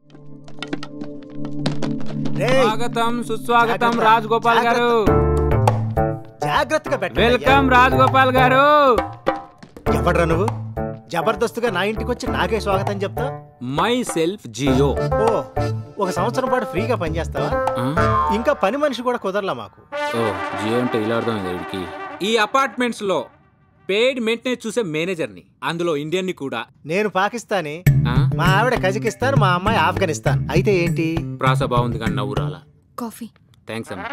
రేయ్, స్వాగతం సుస్వాగతం జాగ్రత్త, రాజ్ గోపాల్ గారు జాగ్రత్తగా పెట్టండి వెల్కమ్ రాజ్ గోపాల్ గారు ఎవడ్రా నువ్వు జబర్దస్తుగా నా ఇంటికి వచ్చి నాకే స్వాగతం చెప్తా మై సెల్ఫ్ జియో ఓ ఒక సంవత్సరం పాటు ఫ్రీగా పనిచేస్తావా ఇంకా పని మనిషి కూడా కుదరలా మాకు ఓ జియో అంటే ఇలా అర్థమైంది వీడికి ఈ అపార్ట్మెంట్స్ లో పెయిడ్ మెయింటెనెన్స్ చూసే మేనేజర్ ని అందులో ఇండియన్ ని కూడా నేను పాకిస్తానీ ఆ? మా ఆవిడ కజకిస్తాన్ మా అమ్మాయి ఆఫ్ఘనిస్తాన్ అయితే ఏంటి ప్రాస బాగుంది కానీ నవ్వు రాలా కాఫీ థ్యాంక్స్ అమ్మా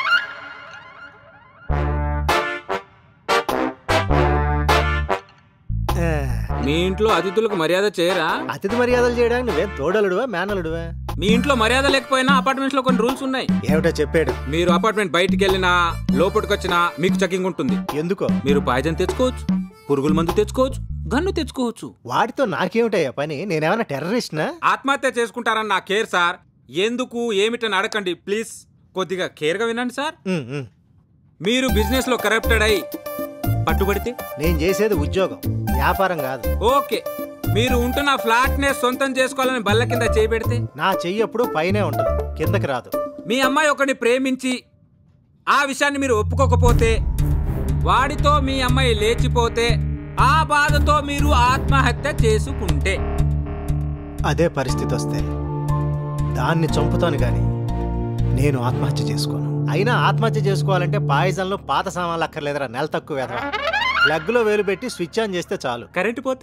ఆ, మీ ఇంట్లో అతిథులకు మర్యాద చేయరా అతిథి మర్యాదలు చేయడానికి నువ్వేం తోడలుడువా మేనలుడువా మీ ఇంట్లో మర్యాద లేకపోయినా అపార్ట్మెంట్స్ లో కొన్ని రూల్స్ ఉన్నాయి ఏమిటో చెప్పాడు మీరు అపార్ట్మెంట్ బయటికి వెళ్ళినా లోపలికి వచ్చినా మీకు చెకింగ్ ఉంటుంది ఎందుకో మీరు పాయిజన్ తెచ్చుకోవచ్చు పురుగుల మందు తెచ్చుకోవచ్చు గన్ను తెచ్చుకోవచ్చు వాటితో నాకేమిటయ్యా పని నేనేమన్నా టెర్రరిస్ట్నా ఆత్మహత్య చేసుకుంటారని నా కేర్ సార్ ఎందుకు ఏమిటని అడగండి ప్లీజ్ కొద్దిగా కేర్గా వినండి సార్ ఉమ్, ఉమ్. మీరు బిజినెస్ లో కరప్టెడ్ అయి పట్టుబడితే నేను చేసేది ఉద్యోగం వ్యాపారం కాదు ఓకే మీరు ఉంటున్న ఫ్లాట్ నే సొంతం చేసుకోవాలని బల్ల కింద చేయబెడితే నా చెయ్యి ఎప్పుడు పైనే ఉంటుంది కిందకి రాదు మీ అమ్మాయి ఒకరిని ప్రేమించి ఆ విషయాన్ని మీరు ఒప్పుకోకపోతే వాడితో మీ అమ్మాయి లేచిపోతే ఆ బాధతో మీరు ఆత్మహత్య చేసుకుంటే అదే పరిస్థితి వస్తే దాన్ని చంపుతాను గాని నేను ఆత్మహత్య చేసుకోను అయినా ఆత్మహత్య చేసుకోవాలంటే పాయిజన్లో పాత సామాన్లు అక్కర్లేదురా నెల తక్కువ వేదవా ప్లగ్లో వేలు పెట్టి స్విచ్ ఆన్ చేస్తే చాలు కరెంట్ పోతే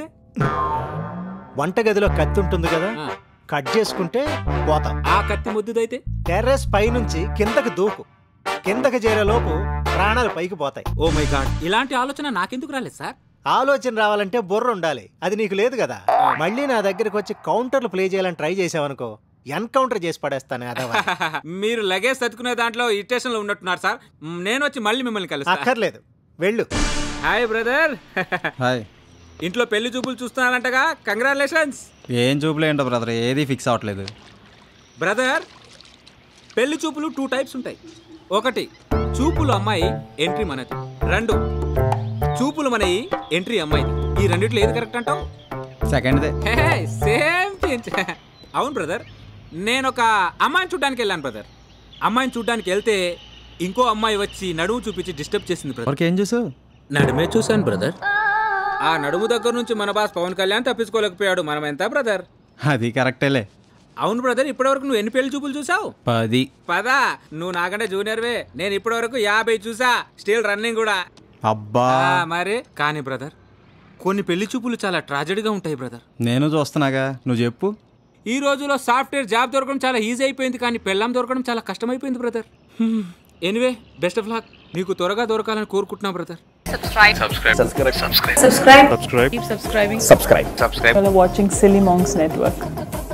వంటగదిలో కత్తి ఉంటుంది కదా ఆ, కట్ చేసుకుంటే పోతాం ఆ కత్తి ముద్దుదైతే టెర్రస్ పైనుంచి కిందకి దూకు కిందకి చేరేలోపు ప్రాణాలు పైకి పోతాయి ఓ మై గాడ్ ఇలాంటి ఆలోచన నాకెందుకు రాలేదు సార్ ఆలోచన రావాలంటే బుర్ర ఉండాలి అది నీకు లేదు కదా మళ్ళీ నా దగ్గరకు వచ్చి కౌంటర్లు ప్లే చేయాలని ట్రై చేసావనుకో ఎన్కౌంటర్ చేసి పడేస్తాను అదవా మీరు లగేజ్ సర్దుకునే దాంట్లో ఇరిటేషన్ లో ఉన్నట్టున్నారు సార్ మ్, నేను వచ్చి మళ్ళీ మిమ్మల్ని కలుస్తా అక్కర్లేదు వెళ్ళు హాయ్ బ్రదర్ హాయ్ ఇంట్లో పెళ్లి చూపులు చూస్తున్నానంటగా కంగ్రాచులేషన్స్ ఏం చూపులేంటో బ్రదర్ ఏది ఫిక్స్ అవ్వట్లేదు బ్రదర్ పెళ్లి చూపులు టూ టైప్స్ ఉంటాయి ఒకటి చూపులు అమ్మాయి ఎంట్రీ మనది రెండు చూపులు మనయి ఎంట్రీ అమ్మాయిది ఈ రెండిట్లో ఏది కరెక్ట్ అంటావు సెకండ్దే సేమ్ పించ్ అవును బ్రదర్ నేను ఒక అమ్మాయిని చూడ్డానికి వెళ్ళాను బ్రదర్ అమ్మాయిని చూడ్డానికి వెళ్తే ఇంకో అమ్మాయి వచ్చి నడుము చూపించి డిస్టర్బ్ చేసింది బ్రదర్ ఎవరికి ఏం చూసు నడుమే చూశాను బ్రదర్ ఆ నడుము దగ్గర నుంచి మన బాస్ పవన్ కళ్యాణ్ తప్పించుకోలేకపోయాడు మనం ఎంత బ్రదర్ అది కరెక్టేలే అవును బ్రదర్ ఇప్పటివరకు నువ్వు ఎన్ని పెళ్లి చూపులు చూసావు పది పదా నువ్వు నాకంటే జూనియర్వే నేను ఇప్పటివరకు యాభై చూసా స్టిల్ రన్నింగ్ కూడా అబ్బా ఆ, మరి కానీ బ్రదర్ కొన్ని పెళ్లి చూపులు చాలా ట్రాజెడీగా ఉంటాయి బ్రదర్ నేను చూస్తున్నాగా నువ్వు చెప్పు ఈ రోజులో సాఫ్ట్వేర్ జాబ్ దొరకడం చాలా ఈజీ అయిపోయింది కానీ పెళ్ళాం దొరకడం చాలా కష్టమైపోయింది brother anyway best of luck మీకు త్వరగా దొరకాలని కోరుకుంటున్నా brother subscribe keep subscribing subscribe subscribe while watching silly monks network